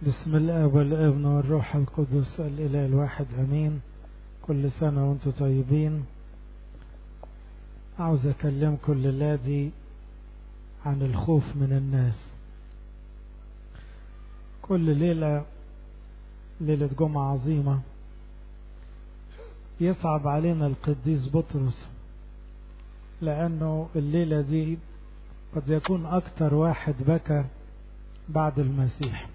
بسم الله والابن والروح القدس الإله الواحد أمين كل سنة وانتم طيبين عاوز أكلمكم الليلة دي عن الخوف من الناس كل ليلة ليلة جمعة عظيمة يصعب علينا القديس بطرس لأنه الليلة دي قد يكون أكتر واحد بكى بعد المسيح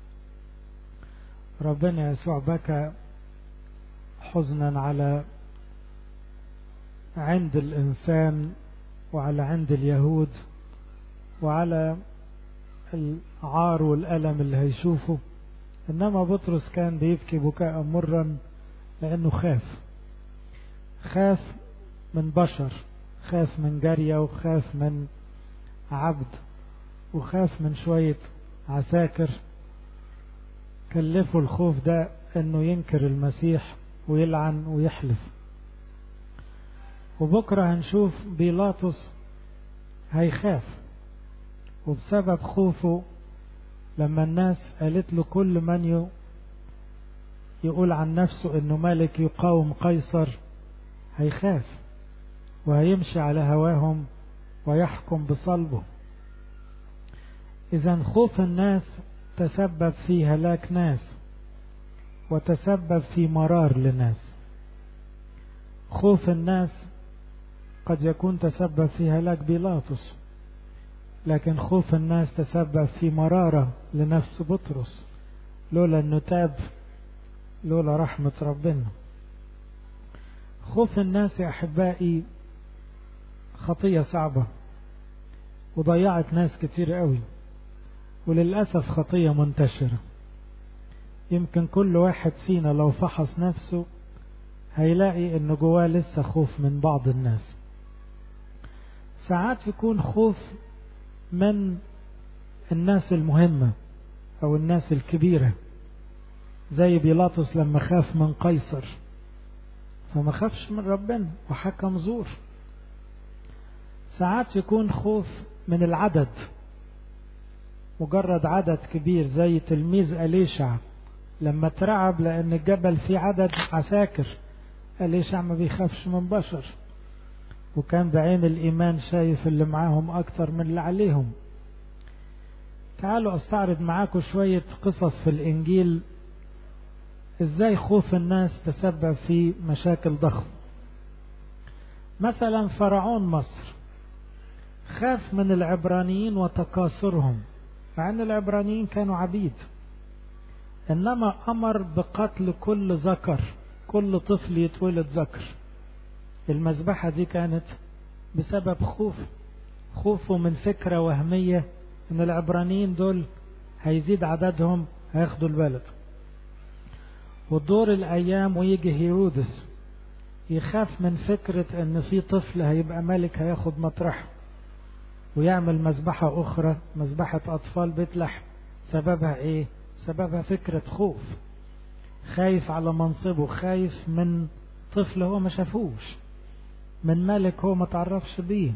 ربنا يسوع بكى حزنا على عند الإنسان وعلى عند اليهود وعلى العار والألم اللي هيشوفه إنما بطرس كان بيبكي بكاء مرا لأنه خاف خاف من بشر خاف من جارية وخاف من عبد وخاف من شوية عساكر كلفوا الخوف ده انه ينكر المسيح ويلعن ويحلف وبكرة هنشوف بيلاطس هيخاف وبسبب خوفه لما الناس قالت له كل من يقول عن نفسه انه ملك يقاوم قيصر هيخاف وهيمشي على هواهم ويحكم بصلبه اذا خوف الناس تسبب في هلاك ناس وتسبب في مرار لناس خوف الناس قد يكون تسبب في هلاك بيلاطس لكن خوف الناس تسبب في مرارة لنفس بطرس لولا انه تاب لولا رحمة ربنا خوف الناس يا احبائي خطية صعبة وضيعت ناس كتير قوي وللأسف خطية منتشرة يمكن كل واحد فينا لو فحص نفسه هيلاقي ان جواه لسه خوف من بعض الناس ساعات يكون خوف من الناس المهمة او الناس الكبيرة زي بيلاطس لما خاف من قيصر فما خافش من ربنا وحكم زور ساعات يكون خوف من العدد مجرد عدد كبير زي تلميذ أليشع لما اترعب لأن الجبل فيه عدد عساكر أليشع ما بيخافش من بشر وكان بعين الإيمان شايف اللي معاهم أكتر من اللي عليهم تعالوا أستعرض معاكم شوية قصص في الإنجيل إزاي خوف الناس تسبب في مشاكل ضخم مثلا فرعون مصر خاف من العبرانيين وتكاثرهم مع ان العبرانيين كانوا عبيد انما امر بقتل كل ذكر كل طفل يتولد ذكر المذبحة دي كانت بسبب خوف خوفه من فكرة وهمية ان العبرانيين دول هيزيد عددهم هياخدوا البلد وتدور الايام ويجي هيرودس يخاف من فكرة ان في طفل هيبقى ملك هياخد مطرحه ويعمل مذبحة أخرى مذبحة أطفال بيت لحم سببها إيه؟ سببها فكرة خوف خايف على منصبه خايف من طفل هو ما شافوش من ملك هو ما تعرفش بيه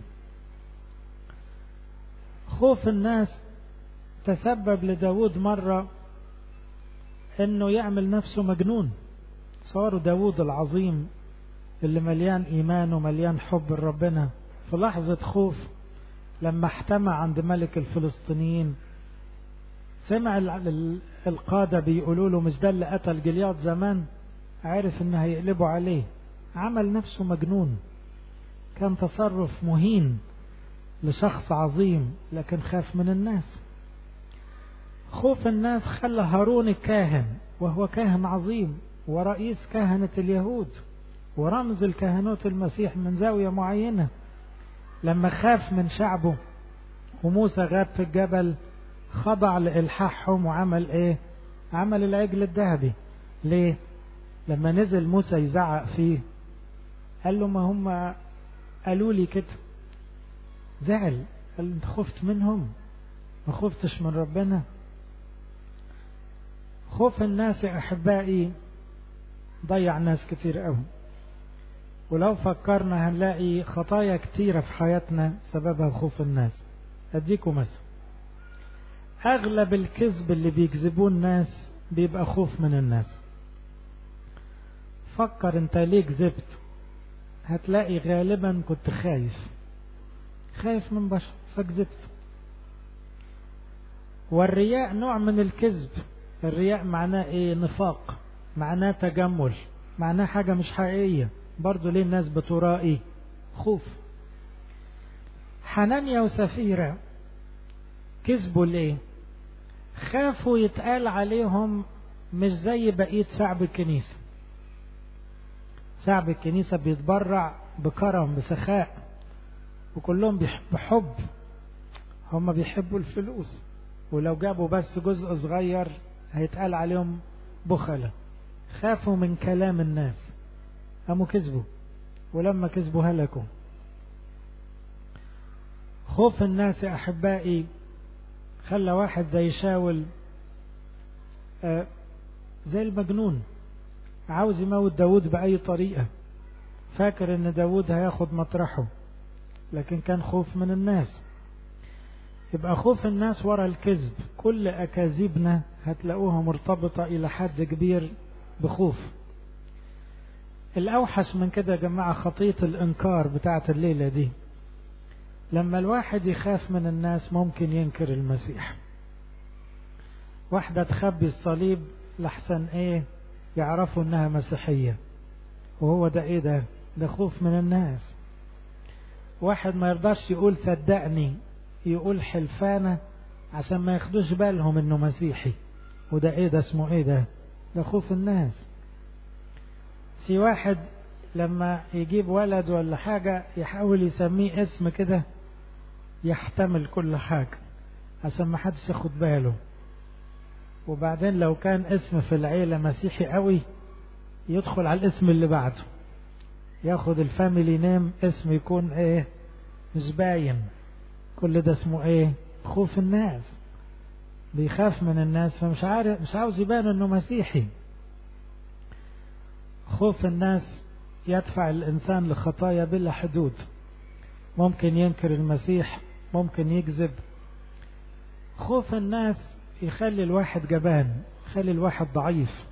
خوف الناس تسبب لداود مرة انه يعمل نفسه مجنون صاروا داود العظيم اللي مليان ايمان ومليان حب لربنا في لحظة خوف لما احتمى عند ملك الفلسطينيين سمع القادة بيقولوا له مش ده اللي قتل جلياد زمان عرف ان هيقلبوا عليه عمل نفسه مجنون كان تصرف مهين لشخص عظيم لكن خاف من الناس خوف الناس خلى هارون الكاهن وهو كاهن عظيم ورئيس كهنة اليهود ورمز الكهنوت المسيح من زاوية معينة لما خاف من شعبه وموسى غاب في الجبل خضع لإلحاحهم وعمل ايه عمل العجل الذهبي ليه لما نزل موسى يزعق فيه قال له ما هم قالوا لي كده زعل قال انت خفت منهم ما خفتش من ربنا خوف الناس يا احبائي ضيع ناس كتير قوي ولو فكرنا هنلاقي خطايا كتيرة في حياتنا سببها خوف الناس أديكم مثل أغلب الكذب اللي بيكذبوه الناس بيبقى خوف من الناس فكر انت ليه كذبت هتلاقي غالبا كنت خايف خايف من بشر فكذبت والرياء نوع من الكذب الرياء معناه ايه نفاق معناه تجمل معناه حاجة مش حقيقية برضو ليه الناس بترائي خوف حنانيا وسفيرة كذبوا ليه خافوا يتقال عليهم مش زي بقية شعب الكنيسة شعب الكنيسة بيتبرع بكرم بسخاء وكلهم بحب هم بيحبوا الفلوس ولو جابوا بس جزء صغير هيتقال عليهم بخلة خافوا من كلام الناس قاموا كذبوا ولما كذبوا هلكوا خوف الناس يا أحبائي خلى واحد زي شاول آه زي المجنون عاوز يموت داود بأي طريقة فاكر ان داود هياخد مطرحه لكن كان خوف من الناس يبقى خوف الناس ورا الكذب كل أكاذيبنا هتلاقوها مرتبطة إلى حد كبير بخوف الأوحش من كده يا جماعة خطية الإنكار بتاعت الليلة دي لما الواحد يخاف من الناس ممكن ينكر المسيح واحدة تخبي الصليب لحسن ايه يعرفوا انها مسيحية وهو ده ايه ده ده خوف من الناس واحد ما يرضاش يقول صدقني يقول حلفانة عشان ما ياخدوش بالهم انه مسيحي وده ايه ده اسمه ايه ده ده خوف الناس في واحد لما يجيب ولد ولا حاجة يحاول يسميه اسم كده يحتمل كل حاجة عشان ما حدش ياخد باله وبعدين لو كان اسم في العيلة مسيحي قوي يدخل على الاسم اللي بعده ياخد الفاميلي نيم اسم يكون ايه مش باين كل ده اسمه ايه خوف الناس بيخاف من الناس فمش عارف مش عاوز يبان انه مسيحي خوف الناس يدفع الانسان لخطايا بلا حدود ممكن ينكر المسيح ممكن يكذب خوف الناس يخلي الواحد جبان يخلي الواحد ضعيف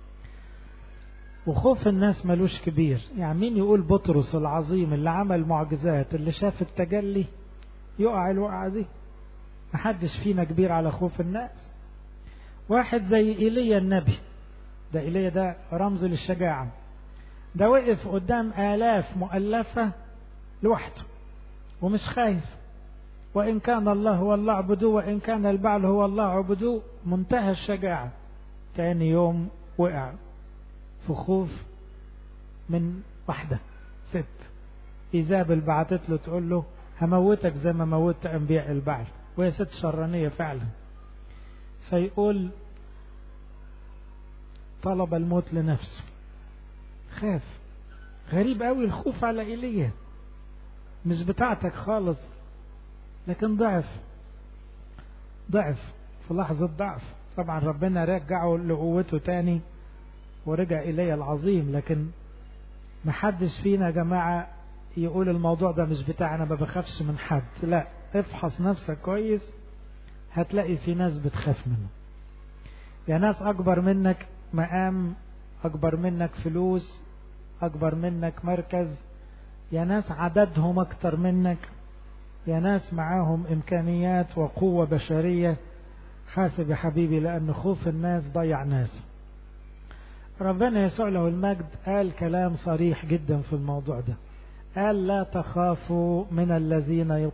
وخوف الناس ملوش كبير يعني مين يقول بطرس العظيم اللي عمل معجزات اللي شاف التجلي يقع الوقعة دي محدش فينا كبير على خوف الناس واحد زي إيليا النبي ده إيليا ده رمز للشجاعة ده وقف قدام آلاف مؤلفة لوحده ومش خايف وإن كان الله هو الله عبدوه وإن كان البعل هو الله عبدوه منتهى الشجاعة تاني يوم وقع في خوف من واحدة ست إيزابل بعتت له تقول له هموتك زي ما موتت أنبياء البعل وهي ست شرانية فعلا فيقول طلب الموت لنفسه خاف غريب قوي الخوف على ايليا مش بتاعتك خالص لكن ضعف ضعف في لحظة ضعف طبعا ربنا رجعه لقوته تاني ورجع إلي العظيم لكن محدش فينا يا جماعة يقول الموضوع ده مش بتاعنا ما بخافش من حد لا افحص نفسك كويس هتلاقي في ناس بتخاف منه يا ناس أكبر منك مقام أكبر منك فلوس أكبر منك مركز يا ناس عددهم أكتر منك يا ناس معاهم إمكانيات وقوة بشرية حاسب يا حبيبي لأن خوف الناس ضيع ناس ربنا يسوع له المجد قال كلام صريح جدا في الموضوع ده قال لا تخافوا من الذين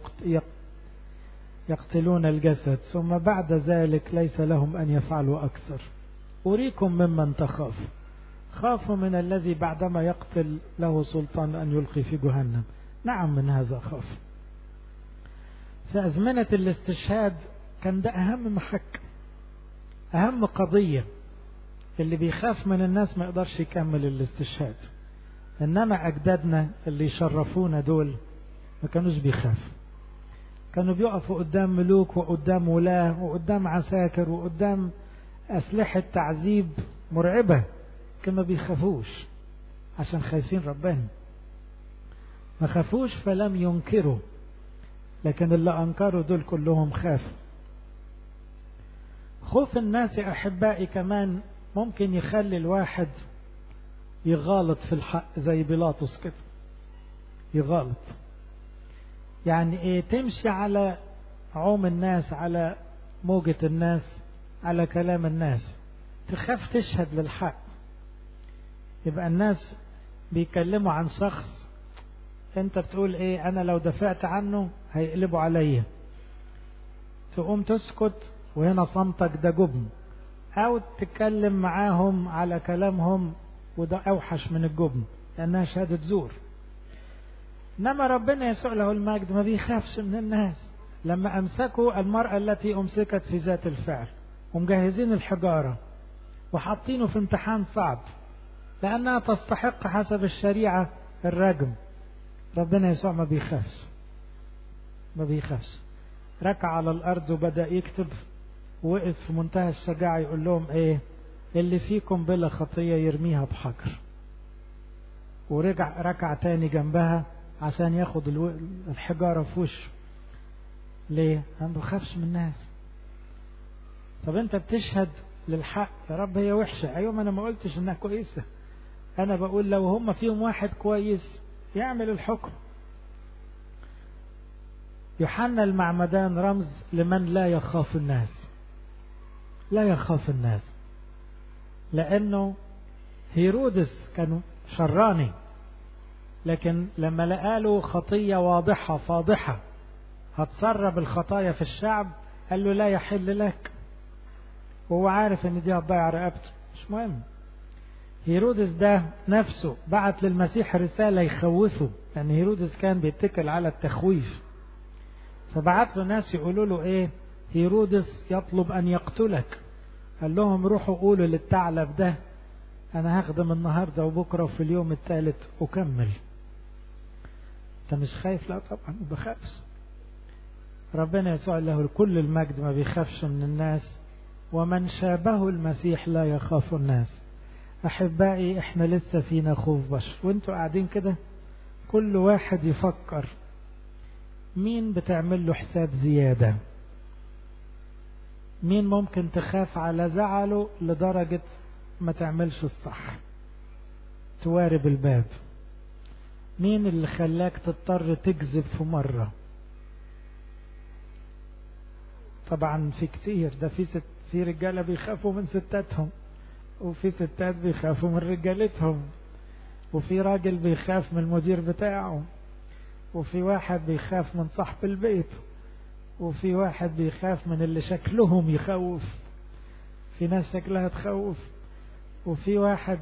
يقتلون الجسد ثم بعد ذلك ليس لهم أن يفعلوا أكثر أريكم ممن تخاف خافوا من الذي بعدما يقتل له سلطان أن يلقي في جهنم نعم من هذا خاف في أزمنة الاستشهاد كان ده أهم محك أهم قضية اللي بيخاف من الناس ما يقدرش يكمل الاستشهاد إنما أجدادنا اللي يشرفونا دول ما كانوش بيخافوا كانوا بيقفوا قدام ملوك وقدام ولاة وقدام عساكر وقدام أسلحة تعذيب مرعبة كما بيخافوش عشان خايفين ربنا ما خافوش فلم ينكروا لكن اللي أنكروا دول كلهم خافوا خوف الناس يا أحبائي كمان ممكن يخلي الواحد يغالط في الحق زي بيلاطس كده يغالط يعني ايه تمشي على عوم الناس على موجة الناس على كلام الناس تخاف تشهد للحق يبقى الناس بيتكلموا عن شخص انت بتقول ايه انا لو دفعت عنه هيقلبوا عليا تقوم تسكت وهنا صمتك ده جبن او تتكلم معاهم على كلامهم وده اوحش من الجبن لانها شهادة زور انما ربنا يسوع له المجد ما بيخافش من الناس لما امسكوا المرأة التي امسكت في ذات الفعل ومجهزين الحجارة وحاطينه في امتحان صعب لانها تستحق حسب الشريعة الرجم ربنا يسوع ما بيخافش ما بيخافش ركع على الارض وبدا يكتب وقف في منتهى الشجاعة يقول لهم ايه اللي فيكم بلا خطية يرميها بحجر ورجع ركع تاني جنبها عشان ياخد الحجارة في وشه ليه؟ ما بخافش من الناس طب انت بتشهد للحق يا رب هي وحشة ايوه ما انا ما قلتش انها كويسة انا بقول لو هم فيهم واحد كويس يعمل الحكم يوحنا المعمدان رمز لمن لا يخاف الناس لا يخاف الناس لانه هيرودس كان شراني لكن لما لقى له خطية واضحة فاضحة هتسرب الخطايا في الشعب قال له لا يحل لك وهو عارف ان دي هتضيع رقبته مش مهم هيرودس ده نفسه بعت للمسيح رسالة يخوفه لأن هيرودس كان بيتكل على التخويف فبعت له ناس يقولوا له ايه هيرودس يطلب ان يقتلك قال لهم روحوا قولوا للثعلب ده انا هخدم النهاردة وبكرة وفي اليوم الثالث اكمل انت مش خايف لا طبعا ما بخافش ربنا يسوع له كل المجد ما بيخافش من الناس ومن شابه المسيح لا يخاف الناس احبائي احنا لسه فينا خوف بشر وانتوا قاعدين كده كل واحد يفكر مين بتعمل له حساب زيادة مين ممكن تخاف على زعله لدرجة ما تعملش الصح توارب الباب مين اللي خلاك تضطر تكذب في مرة طبعا في كتير ده في ست في رجالة بيخافوا من ستاتهم وفي ستات بيخافوا من رجالتهم وفي راجل بيخاف من المدير بتاعه وفي واحد بيخاف من صاحب البيت وفي واحد بيخاف من اللي شكلهم يخوف في ناس شكلها تخوف وفي واحد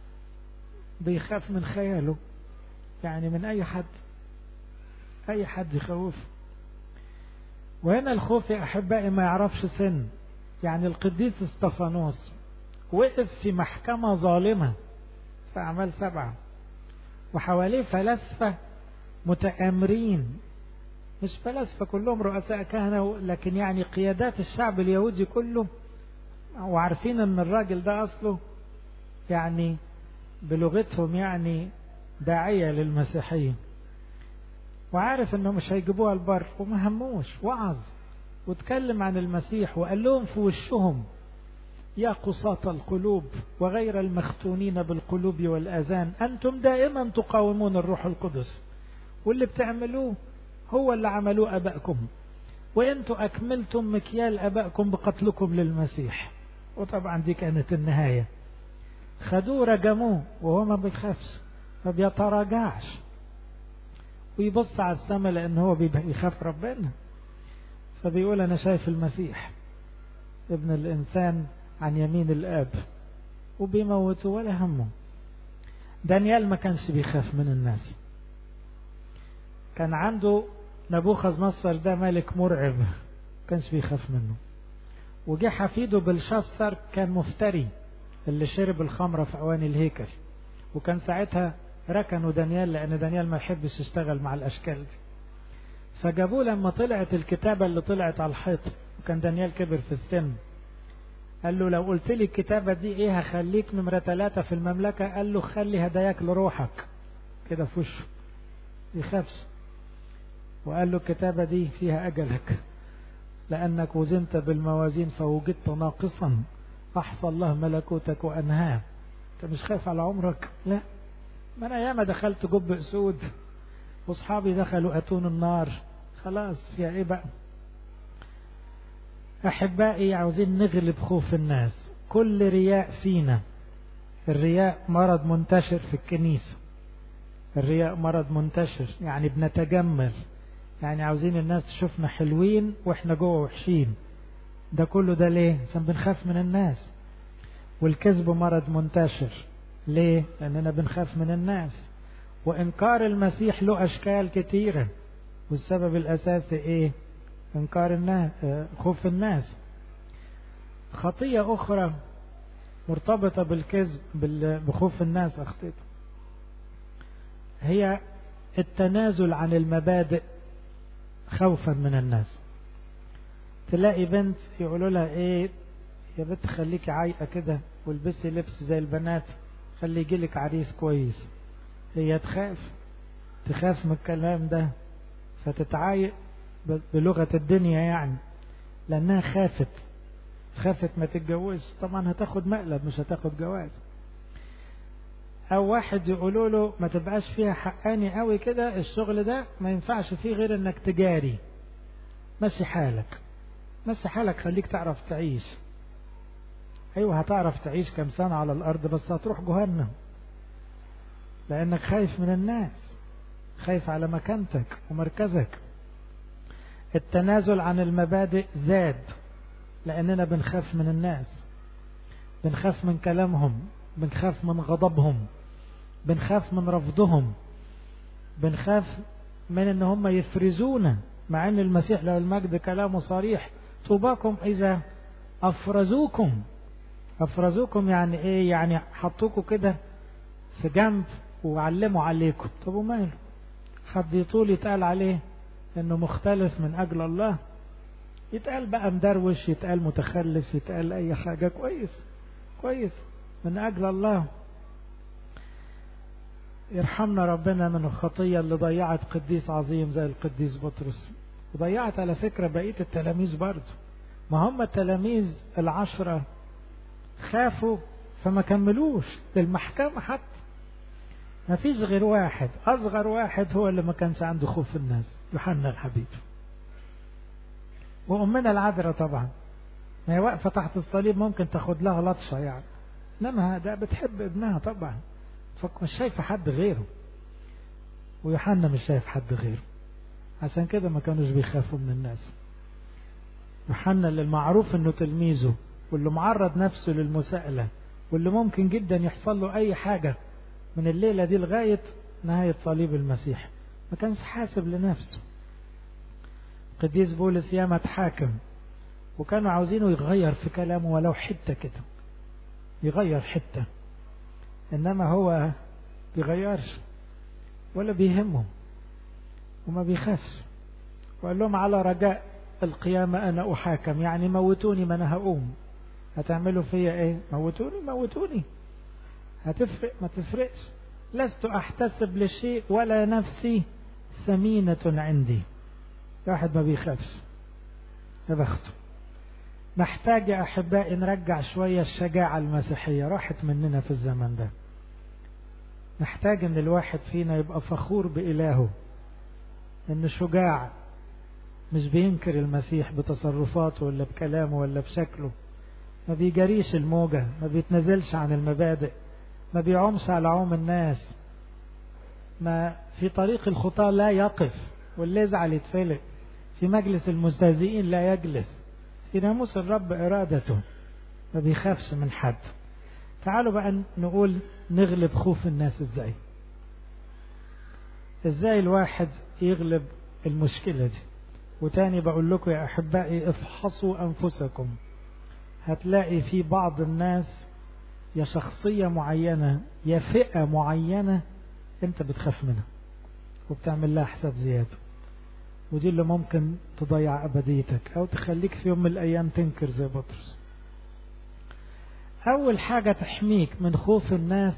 بيخاف من خياله يعني من اي حد اي حد يخوف وهنا الخوف يا احبائي ما يعرفش سن يعني القديس استفانوس وقف في محكمة ظالمة في أعمال سبعة وحواليه فلاسفة متآمرين مش فلاسفة كلهم رؤساء كهنة لكن يعني قيادات الشعب اليهودي كله وعارفين ان الراجل ده اصله يعني بلغتهم يعني داعية للمسيحية وعارف انه مش هيجيبوها البر وما هموش وعظ واتكلم عن المسيح وقال لهم في وشهم يا قصاة القلوب وغير المختونين بالقلوب والأذان أنتم دائما تقاومون الروح القدس واللي بتعملوه هو اللي عملوه أبائكم وأنتم أكملتم مكيال أبائكم بقتلكم للمسيح وطبعا دي كانت النهاية خدوه رجموه وهو ما بيخافش ما بيتراجعش ويبص على السماء لأن هو بيخاف ربنا فبيقول أنا شايف المسيح ابن الإنسان عن يمين الآب وبيموتوا ولا همه دانيال ما كانش بيخاف من الناس كان عنده نبوخذ نصر ده ملك مرعب كانش بيخاف منه وجه حفيده بالشصر كان مفتري اللي شرب الخمرة في أواني الهيكل وكان ساعتها ركنوا دانيال لأن دانيال ما يحبش يشتغل مع الأشكال دي فجابوه لما طلعت الكتابة اللي طلعت على الحيط وكان دانيال كبر في السن قال له لو قلت لي الكتابة دي ايه هخليك نمرة ثلاثة في المملكة قال له خلي هداياك لروحك كده في وشه يخافش وقال له الكتابة دي فيها أجلك لأنك وزنت بالموازين فوجدت ناقصا أحصى الله ملكوتك وأنهاه أنت مش خايف على عمرك لا ما أنا ياما دخلت جب أسود وأصحابي دخلوا أتون النار خلاص فيها إيه بقى أحبائي عاوزين نغلب خوف الناس كل رياء فينا الرياء مرض منتشر في الكنيسة الرياء مرض منتشر يعني بنتجمل يعني عاوزين الناس تشوفنا حلوين واحنا جوه وحشين ده كله ده ليه عشان بنخاف من الناس والكذب مرض منتشر ليه لاننا بنخاف من الناس وانكار المسيح له اشكال كتيرة والسبب الاساسي ايه انكار الناس خوف الناس خطية اخرى مرتبطة بالكذب بخوف الناس اخطيت هي التنازل عن المبادئ خوفا من الناس تلاقي بنت يقولوا لها ايه يا بنت خليكي عايقه كده والبسي لبس زي البنات خلي يجيلك عريس كويس هي تخاف تخاف من الكلام ده فتتعايق بلغة الدنيا يعني لأنها خافت خافت ما تتجوز طبعا هتاخد مقلب مش هتاخد جواز او واحد يقولوا له ما تبقاش فيها حقاني قوي كده الشغل ده ما ينفعش فيه غير انك تجاري مشي حالك مشي حالك خليك تعرف تعيش ايوه هتعرف تعيش كم سنة على الارض بس هتروح جهنم لانك خايف من الناس خايف على مكانتك ومركزك التنازل عن المبادئ زاد لاننا بنخاف من الناس بنخاف من كلامهم بنخاف من غضبهم بنخاف من رفضهم بنخاف من ان هم يفرزونا مع ان المسيح له المجد كلامه صريح طوباكم اذا افرزوكم افرزوكم يعني ايه يعني حطوكوا كده في جنب وعلموا عليكم طب وماله حد يطول يتقال عليه انه مختلف من اجل الله يتقال بقى مدروش يتقال متخلف يتقال اي حاجة كويس كويس من أجل الله يرحمنا ربنا من الخطية اللي ضيعت قديس عظيم زي القديس بطرس وضيعت على فكرة بقية التلاميذ برضه ما هم التلاميذ العشرة خافوا فما كملوش للمحكمة حتى ما فيش غير واحد أصغر واحد هو اللي ما كانش عنده خوف الناس يوحنا الحبيب وأمنا العذراء طبعا ما هي واقفة تحت الصليب ممكن تاخد لها لطشة يعني انما ده بتحب ابنها طبعا مش شايفه حد غيره ويوحنا مش شايف حد غيره عشان كده ما كانوش بيخافوا من الناس يوحنا اللي المعروف انه تلميذه واللي معرض نفسه للمساءلة واللي ممكن جدا يحصل له اي حاجة من الليلة دي لغاية نهاية صليب المسيح ما كانش حاسب لنفسه قديس بولس ياما اتحاكم وكانوا عاوزينه يغير في كلامه ولو حتة كده يغير حتة إنما هو بيغيرش ولا بيهمه وما بيخافش وقال لهم على رجاء القيامة أنا أحاكم يعني موتوني ما أنا هقوم هتعملوا فيا إيه موتوني موتوني هتفرق ما تفرقش لست أحتسب لشيء ولا نفسي ثمينة عندي واحد ما بيخافش يا بخته محتاج يا أحبائي نرجع شوية الشجاعة المسيحية راحت مننا في الزمن ده نحتاج ان الواحد فينا يبقى فخور بإلهه ان شجاع مش بينكر المسيح بتصرفاته ولا بكلامه ولا بشكله ما بيجريش الموجة ما بيتنزلش عن المبادئ ما بيعومش على عوم الناس ما في طريق الخطاة لا يقف واللي يزعل يتفلق في مجلس المستهزئين لا يجلس في ناموس الرب إرادته ما بيخافش من حد تعالوا بقى نقول نغلب خوف الناس ازاي ازاي الواحد يغلب المشكلة دي وتاني بقول لكم يا أحبائي افحصوا أنفسكم هتلاقي في بعض الناس يا شخصية معينة يا فئة معينة انت بتخاف منها وبتعمل لها حساب زيادة ودي اللي ممكن تضيع أبديتك أو تخليك في يوم من الأيام تنكر زي بطرس أول حاجة تحميك من خوف الناس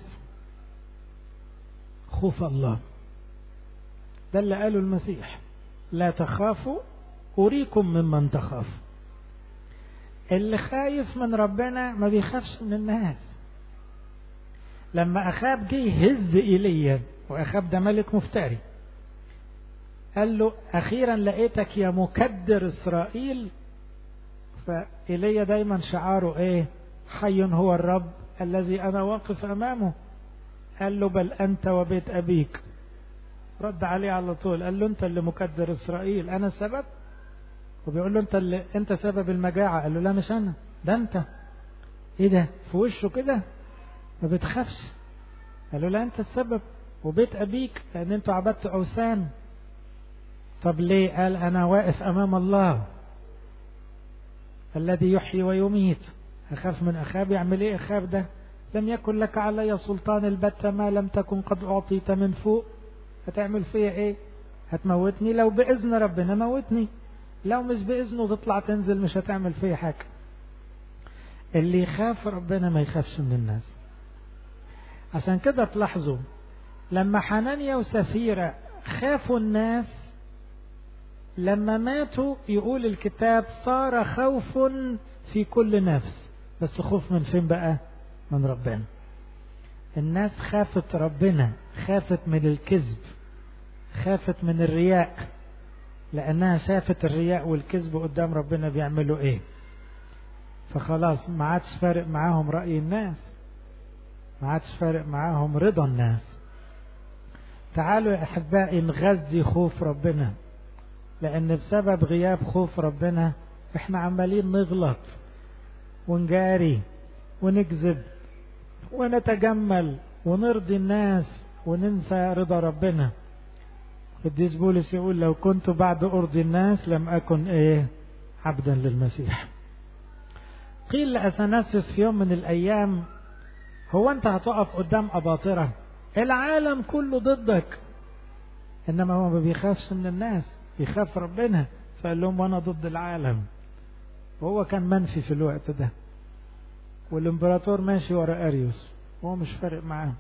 خوف الله ده اللي قاله المسيح لا تخافوا أريكم ممن تخاف اللي خايف من ربنا ما بيخافش من الناس لما أخاب جه يهز إيليا وأخاب ده ملك مفتري قال له أخيرا لقيتك يا مكدر إسرائيل فإيليا دايما شعاره إيه حي هو الرب الذي أنا واقف أمامه قال له بل أنت وبيت أبيك رد عليه على طول قال له أنت اللي مكدر إسرائيل أنا السبب وبيقول له أنت اللي أنت سبب المجاعة قال له لا مش أنا ده أنت إيه ده في وشه كده ما بتخافش قال له لا أنت السبب وبيت أبيك لأن أنتوا عبدتوا أوثان طب ليه قال أنا واقف أمام الله الذي يحيي ويميت أخاف من أخاب يعمل إيه أخاب ده لم يكن لك علي سلطان البتة ما لم تكن قد أعطيت من فوق هتعمل فيا إيه هتموتني لو بإذن ربنا موتني لو مش بإذنه تطلع تنزل مش هتعمل فيا حاجة اللي يخاف ربنا ما يخافش من الناس عشان كده تلاحظوا لما حنانيا وسفيرة خافوا الناس لما ماتوا يقول الكتاب صار خوف في كل نفس بس خوف من فين بقى من ربنا الناس خافت ربنا خافت من الكذب خافت من الرياء لأنها شافت الرياء والكذب قدام ربنا بيعملوا ايه فخلاص ما عادش فارق معاهم رأي الناس ما عادش فارق معاهم رضا الناس تعالوا يا أحبائي نغذي خوف ربنا لأن بسبب غياب خوف ربنا احنا عمالين نغلط ونجاري ونكذب ونتجمل ونرضي الناس وننسى رضا ربنا قديس بولس يقول لو كنت بعد أرضي الناس لم أكن إيه عبدا للمسيح قيل لأثناسيوس في يوم من الأيام هو أنت هتقف قدام أباطرة العالم كله ضدك إنما هو ما بيخافش من الناس يخاف ربنا فقال لهم وأنا ضد العالم وهو كان منفي في الوقت ده والامبراطور ماشي ورا اريوس هو مش فارق معاه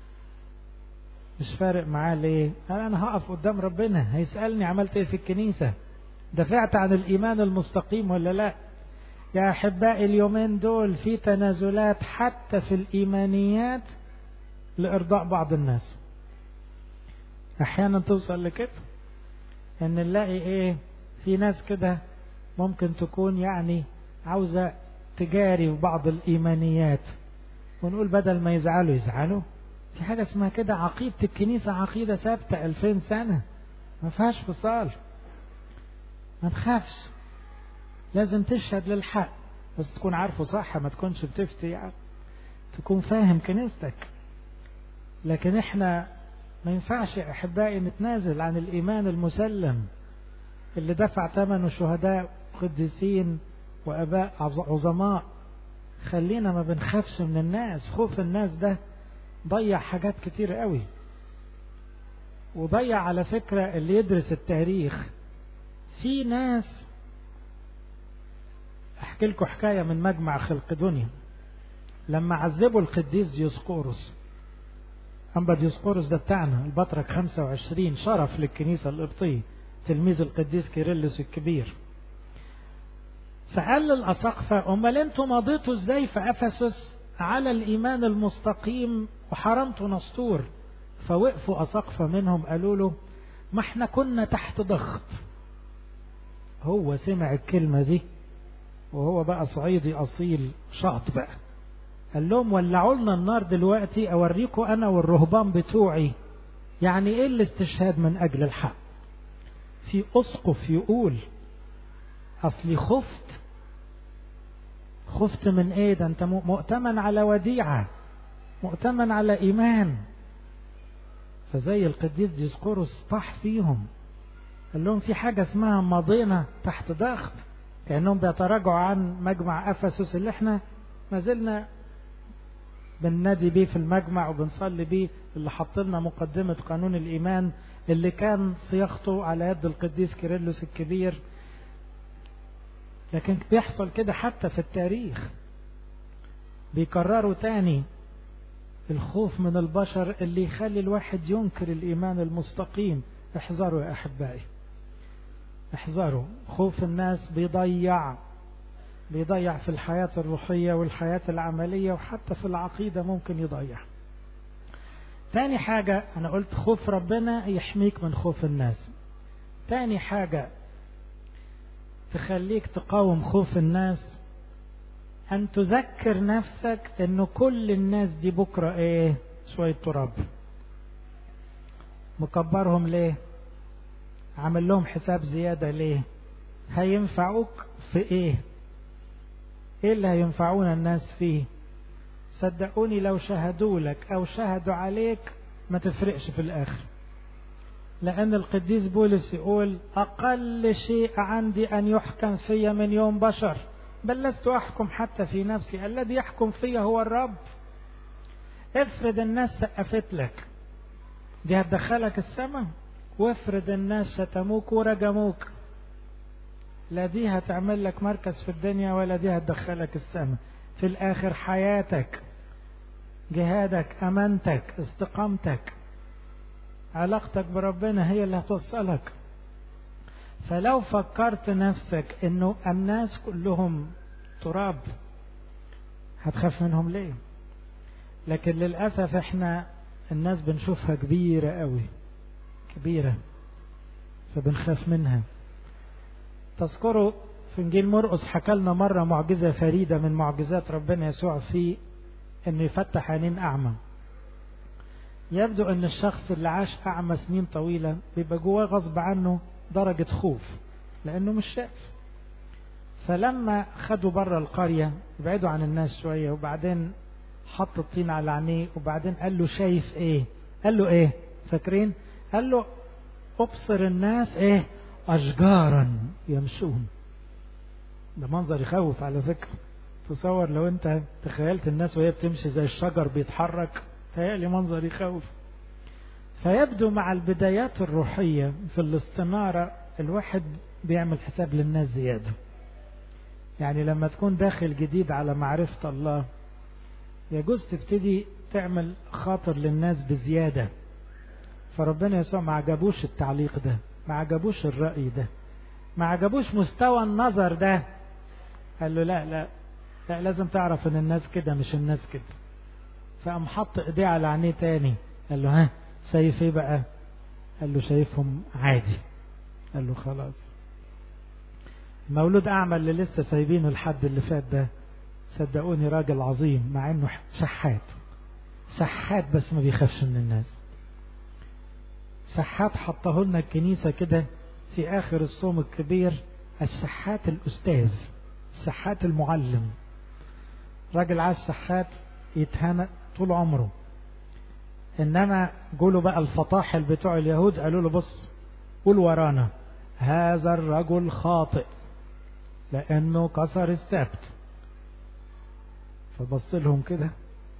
مش فارق معاه ليه انا هقف قدام ربنا هيسالني عملت ايه في الكنيسه دفعت عن الايمان المستقيم ولا لا يا احبائي اليومين دول في تنازلات حتى في الايمانيات لارضاء بعض الناس احيانا توصل لكده ان نلاقي ايه في ناس كده ممكن تكون يعني عاوزه تجاري في بعض الإيمانيات ونقول بدل ما يزعلوا يزعلوا في حاجة اسمها كده عقيدة الكنيسة عقيدة ثابتة ألفين سنة ما فيهاش فصال ما تخافش لازم تشهد للحق بس تكون عارفه صح ما تكونش بتفتي يعني تكون فاهم كنيستك لكن احنا ما ينفعش احبائي نتنازل عن الايمان المسلم اللي دفع ثمنه شهداء قديسين واباء عظماء خلينا ما بنخافش من الناس خوف الناس ده ضيع حاجات كتير قوي وضيع على فكرة اللي يدرس التاريخ في ناس احكي لكم حكاية من مجمع خلق دنيا لما عذبوا القديس ديوسقورس أنبا ديوسقورس ده بتاعنا البطرك 25 شرف للكنيسة القبطية تلميذ القديس كيرلس الكبير فقال للأساقفة أمال أنتوا مضيتوا إزاي في أفسس على الإيمان المستقيم وحرمتوا نسطور فوقفوا أساقفة منهم قالوا له ما احنا كنا تحت ضغط هو سمع الكلمة دي وهو بقى صعيدي أصيل شاط بقى قال لهم ولعوا لنا النار دلوقتي أوريكم أنا والرهبان بتوعي يعني إيه الاستشهاد من أجل الحق في أسقف يقول أصلي خفت خفت من ايه ده انت مؤتمن على وديعة مؤتمن على ايمان فزي القديس ديسقورس طاح فيهم قال لهم في حاجة اسمها مضينا تحت ضغط كأنهم بيتراجعوا عن مجمع أفسس اللي احنا ما زلنا بننادي بيه في المجمع وبنصلي بيه اللي حط لنا مقدمة قانون الإيمان اللي كان صياغته على يد القديس كيرلس الكبير لكن بيحصل كده حتى في التاريخ بيكرروا تاني الخوف من البشر اللي يخلي الواحد ينكر الإيمان المستقيم احذروا يا أحبائي احذروا خوف الناس بيضيع بيضيع في الحياة الروحية والحياة العملية وحتى في العقيدة ممكن يضيع تاني حاجة أنا قلت خوف ربنا يحميك من خوف الناس تاني حاجة تخليك تقاوم خوف الناس أن تذكر نفسك أنه كل الناس دي بكرة إيه شوية تراب مكبرهم ليه عامل لهم حساب زيادة ليه هينفعوك في ايه ايه اللي هينفعونا الناس فيه صدقوني لو شهدوا لك او شهدوا عليك ما تفرقش في الاخر لان القديس بولس يقول اقل شيء عندي ان يحكم في من يوم بشر بل لست احكم حتى في نفسي الذي يحكم في هو الرب افرض الناس سقفت لك دي هتدخلك السماء وافرض الناس شتموك ورجموك لا دي هتعمل لك مركز في الدنيا ولا دي هتدخلك السماء في الاخر حياتك جهادك امانتك استقامتك علاقتك بربنا هي اللي هتوصلك فلو فكرت نفسك انه الناس كلهم تراب هتخاف منهم ليه لكن للأسف احنا الناس بنشوفها كبيرة قوي كبيرة فبنخاف منها تذكروا في انجيل مرقس حكى لنا مرة معجزة فريدة من معجزات ربنا يسوع في انه يفتح عينين اعمى يبدو ان الشخص اللي عاش اعمى سنين طويلة بيبقى جواه غصب عنه درجة خوف لانه مش شايف فلما خدوا بره القرية بعدوا عن الناس شوية وبعدين حط الطين على عينيه وبعدين قال له شايف ايه قال له ايه فاكرين قال له ابصر الناس ايه اشجارا يمشون ده منظر يخوف على فكرة تصور لو انت تخيلت الناس وهي بتمشي زي الشجر بيتحرك تهيألي منظر يخوف فيبدو مع البدايات الروحية في الاستنارة الواحد بيعمل حساب للناس زيادة يعني لما تكون داخل جديد على معرفة الله يجوز تبتدي تعمل خاطر للناس بزيادة فربنا يسوع ما عجبوش التعليق ده ما عجبوش الرأي ده ما عجبوش مستوى النظر ده قال له لا لا لا لازم تعرف ان الناس كده مش الناس كده فقام حط ايديه على عينيه تاني قال له ها شايف ايه بقى قال له شايفهم عادي قال له خلاص مولود اعمى اللي لسه سايبينه الحد اللي فات ده صدقوني راجل عظيم مع انه شحات شحات بس ما بيخافش من الناس شحات حطه لنا الكنيسة كده في آخر الصوم الكبير الشحات الأستاذ الشحات المعلم راجل عايز شحات يتهنى طول عمره إنما قولوا بقى الفطاحل بتوع اليهود قالوا له بص قول ورانا هذا الرجل خاطئ لأنه كسر السبت فبص لهم كده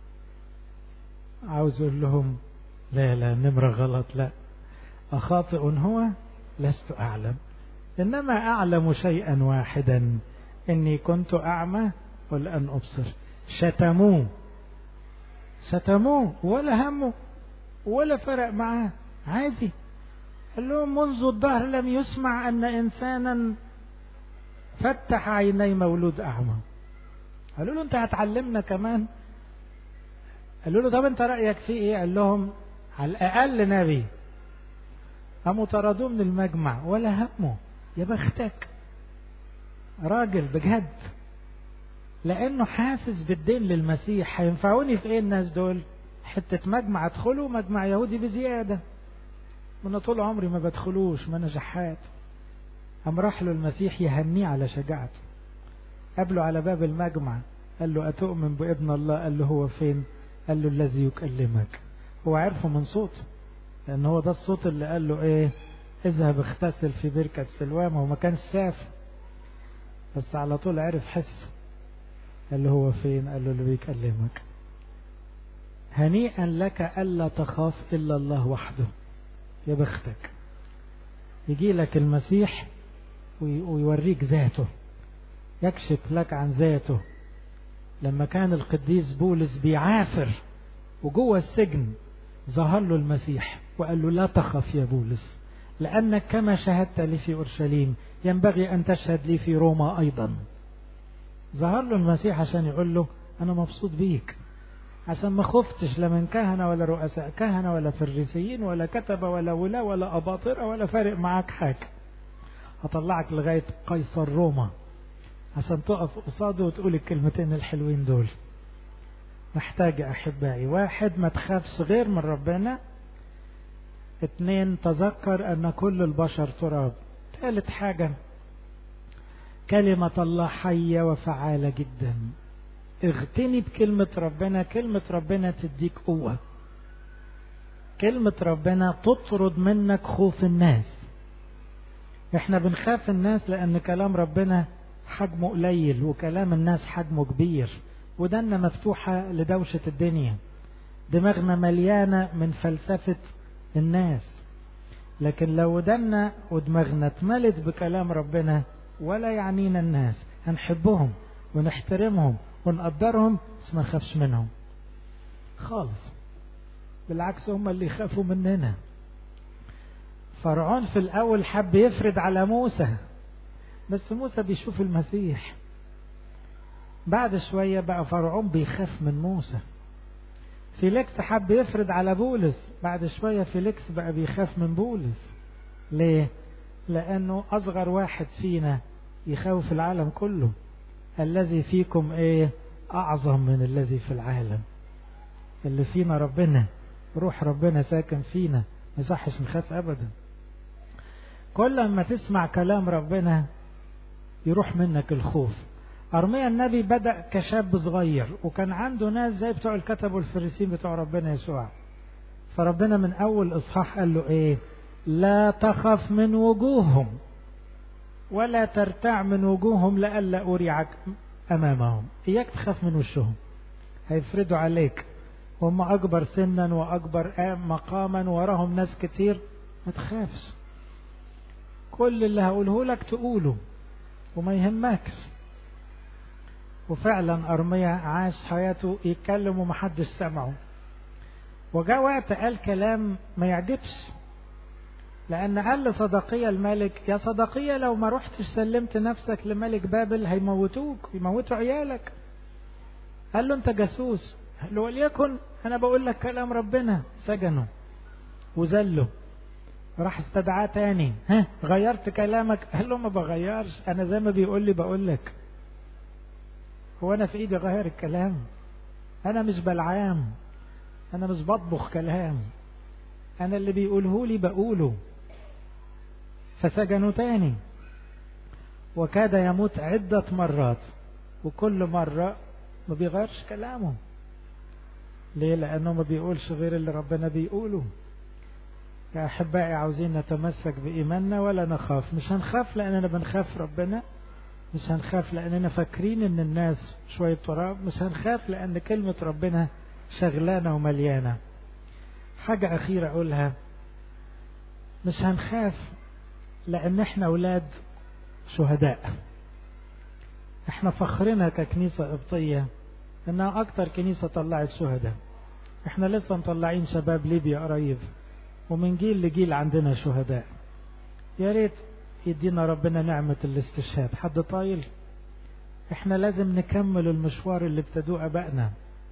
عاوز يقول لهم لا لا نمرة غلط لا أخاطئ هو لست أعلم إنما أعلم شيئا واحدا إني كنت أعمى والآن أبصر شتموه شتموه ولا همه ولا فرق معاه عادي قال لهم منذ الظهر لم يسمع أن إنسانا فتح عيني مولود أعمى قالوا له أنت هتعلمنا كمان قالوا له طب أنت رأيك في إيه قال لهم على الأقل نبي قاموا طردوه من المجمع ولا همه يا بختك راجل بجد لانه حاسس بالدين للمسيح هينفعوني في ايه الناس دول حتة مجمع ادخله مجمع يهودي بزيادة وانا طول عمري ما بدخلوش ما انا جحات قام راح له المسيح يهنيه على شجاعته قابله على باب المجمع قال له أتؤمن بابن الله قال له هو فين قال له الذي يكلمك هو عرفه من صوته لأن هو ده الصوت اللي قال له إيه اذهب اغتسل في بركة سلوام هو ما كانش شاف بس على طول عرف حس قال له هو فين قال له اللي بيكلمك هنيئا لك ألا تخاف إلا الله وحده يا بختك يجي لك المسيح ويوريك ذاته يكشف لك عن ذاته لما كان القديس بولس بيعافر وجوه السجن ظهر له المسيح وقال له لا تخف يا بولس لأنك كما شهدت لي في أورشليم ينبغي أن تشهد لي في روما أيضا ظهر له المسيح عشان يقول له أنا مبسوط بيك عشان ما خفتش لا من كهنة ولا رؤساء كهنة ولا فريسيين ولا كتبة ولا ولا ولا أباطرة ولا فارق معاك حاجة هطلعك لغاية قيصر روما عشان تقف قصاده وتقول الكلمتين الحلوين دول محتاج أحبائي واحد ما تخافش غير من ربنا اتنين تذكر أن كل البشر تراب ثالث حاجة كلمة الله حية وفعالة جدا اغتني بكلمة ربنا كلمة ربنا تديك قوة كلمة ربنا تطرد منك خوف الناس احنا بنخاف الناس لأن كلام ربنا حجمه قليل وكلام الناس حجمه كبير ودنا مفتوحة لدوشة الدنيا دماغنا مليانة من فلسفة الناس لكن لو ودنا ودماغنا اتملت بكلام ربنا ولا يعنينا الناس هنحبهم ونحترمهم ونقدرهم بس ما نخافش منهم خالص بالعكس هم اللي يخافوا مننا فرعون في الأول حب يفرد على موسى بس موسى بيشوف المسيح بعد شوية بقى فرعون بيخاف من موسى فيليكس حب يفرد على بولس بعد شوية فيليكس بقى بيخاف من بولس ليه لأنه أصغر واحد فينا يخوف العالم كله الذي فيكم ايه أعظم من الذي في العالم اللي فينا ربنا روح ربنا ساكن فينا ما يصحش نخاف أبدا كل ما تسمع كلام ربنا يروح منك الخوف أرميا النبي بدأ كشاب صغير وكان عنده ناس زي بتوع الكتب والفريسين بتوع ربنا يسوع فربنا من أول إصحاح قال له إيه لا تخف من وجوههم ولا ترتع من وجوههم لئلا أريعك أمامهم إياك تخاف من وشهم هيفردوا عليك هم أكبر سنا وأكبر مقاما وراهم ناس كتير ما تخافش كل اللي هقوله لك تقوله وما يهمكش وفعلا أرميا عاش حياته يتكلم ومحدش سمعه وجاء وقت قال كلام ما يعجبش لأن قال لصدقية الملك يا صدقية لو ما رحتش سلمت نفسك لملك بابل هيموتوك يموتوا عيالك قال له أنت جاسوس قال له وليكن أنا بقول لك كلام ربنا سجنه وذله راح استدعاه تاني ها غيرت كلامك قال له ما بغيرش أنا زي ما بيقول لي بقول لك هو أنا في إيدي أغير الكلام أنا مش بلعام أنا مش بطبخ كلام أنا اللي بيقوله لي بقوله فسجنوا تاني وكاد يموت عدة مرات وكل مرة ما بيغيرش كلامه ليه لأنه ما بيقولش غير اللي ربنا بيقوله يا أحبائي عاوزين نتمسك بإيماننا ولا نخاف مش هنخاف لأننا بنخاف ربنا مش هنخاف لأننا فاكرين إن الناس شوية تراب مش هنخاف لأن كلمة ربنا شغلانة ومليانة حاجة أخيرة أقولها مش هنخاف لأن احنا أولاد شهداء احنا فخرنا ككنيسة قبطية انها اكتر كنيسة طلعت شهداء احنا لسه مطلعين شباب ليبيا قريب ومن جيل لجيل عندنا شهداء يا ريت يدينا ربنا نعمة الاستشهاد حد طايل احنا لازم نكمل المشوار اللي ابتدوه ابائنا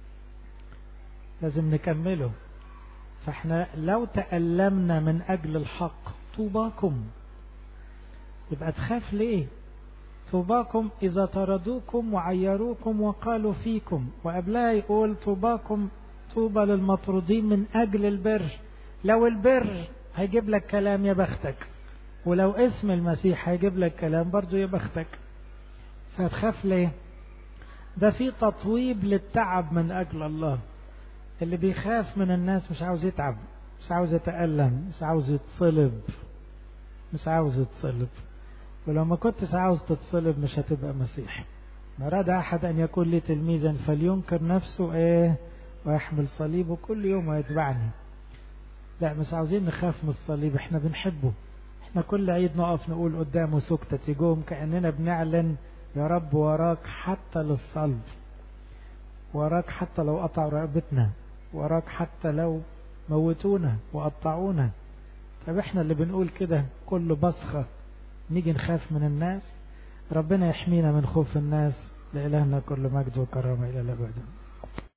لازم نكمله فاحنا لو تألمنا من اجل الحق طوباكم يبقى تخاف ليه طوباكم إذا طردوكم وعيروكم وقالوا فيكم وقبلها يقول طوباكم طوبى للمطرودين من أجل البر لو البر هيجيب لك كلام يا بختك ولو اسم المسيح هيجيب لك كلام برضو يا بختك فتخاف ليه ده في تطويب للتعب من أجل الله اللي بيخاف من الناس مش عاوز يتعب مش عاوز يتألم مش عاوز يتصلب مش عاوز يتصلب ولو ما كنتش عاوز تتصلب مش هتبقى مسيحي ما أراد أحد أن يكون لي تلميذا فلينكر نفسه إيه ويحمل صليبه كل يوم ويتبعني لا مش عاوزين نخاف من الصليب احنا بنحبه احنا كل عيد نقف نقول قدامه سكتة يقوم كأننا بنعلن يا رب وراك حتى للصلب وراك حتى لو قطعوا رقبتنا وراك حتى لو موتونا وقطعونا طب احنا اللي بنقول كده كل بصخة نيجي نخاف من الناس ربنا يحمينا من خوف الناس لإلهنا كل مجد وكرامة إلى الأبد